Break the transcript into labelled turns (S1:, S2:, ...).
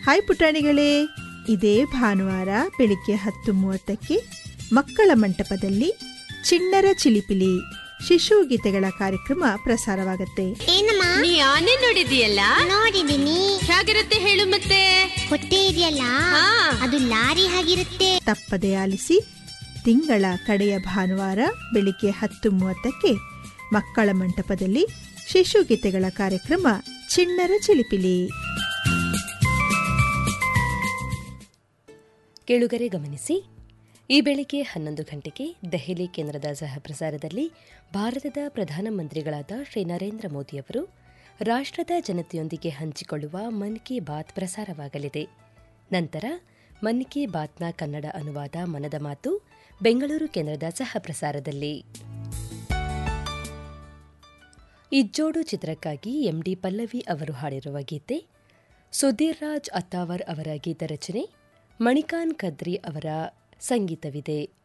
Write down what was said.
S1: Hi ಪುಟಾಣಿಗಳೇ ಇದೇ ಭಾನುವಾರ ಬೆಳಿಗ್ಗೆ ಹತ್ತು ಮೂವತ್ತಕ್ಕೆ ಮಕ್ಕಳ ಮಂಟಪದಲ್ಲಿ ಚಿಣ್ಣರ ಚಿಲಿಪಿಲಿ ಶಿಶು ಗೀತೆಗಳ ಕಾರ್ಯಕ್ರಮ ಪ್ರಸಾರವಾಗುತ್ತೆ
S2: ಏನಮ್ಮ
S3: ನೀ ಆನೆ ನೋಡಿದೀಯಲ್ಲ
S2: ನೋಡಿದೀನಿ
S3: ಹೇಗಿರುತ್ತೆ ಹೇಳು ಮತ್ತೆ
S2: ಹೊಟ್ಟೆ ಇದೆಯಲ್ಲ
S3: ಹಾ.
S2: ಅದು ಲಾರಿ ಹಾಗಿರುತ್ತೆ
S1: ತಪ್ಪದೆ ಆಲಿಸಿ ತಿಂಗಳ ಕಡೆಯ ಭಾನುವಾರ ಬೆಳಿಗ್ಗೆ ಹತ್ತು ಮೂವತ್ತಕ್ಕೆ ಮಕ್ಕಳ ಮಂಟಪದಲ್ಲಿ ಶಿಶು ಗೀತೆಗಳ ಕಾರ್ಯಕ್ರಮ ಚಿಣ್ಣರ ಚಿಲಿಪಿಲಿ
S4: ಕೇಳುಗರೆ ಗಮನಿಸಿ ಈ ಬೆಳಿಗ್ಗೆ ಹನ್ನೊಂದು ಗಂಟೆಗೆ ದೆಹಲಿ ಕೇಂದ್ರದ ಸಹಪ್ರಸಾರದಲ್ಲಿ ಭಾರತದ ಪ್ರಧಾನಮಂತ್ರಿಗಳಾದ ಶ್ರೀ ನರೇಂದ್ರ ಮೋದಿಯವರು ರಾಷ್ಟ್ರದ ಜನತೆಯೊಂದಿಗೆ ಹಂಚಿಕೊಳ್ಳುವ ಮನ್ ಕಿ ಬಾತ್ ಪ್ರಸಾರವಾಗಲಿದೆ ನಂತರ ಮನ್ ಕಿ ಬಾತ್ನ ಕನ್ನಡ ಅನುವಾದ ಮನದ ಮಾತು ಬೆಂಗಳೂರು ಕೇಂದ್ರದ ಸಹಪ್ರಸಾರದಲ್ಲಿ ಇಜ್ಜೋಡು ಚಿತ್ರಕ್ಕಾಗಿ ಎಂಡಿ ಪಲ್ಲವಿ ಅವರು ಹಾಡಿರುವ ಗೀತೆ ಸುಧೀರ್ ರಾಜ್ ಅತ್ತಾವರ್ ಅವರ ಗೀತರಚನೆ ಮಣಿಕಾನ್ ಕದ್ರಿ ಅವರ ಸಂಗೀತವಿದೆ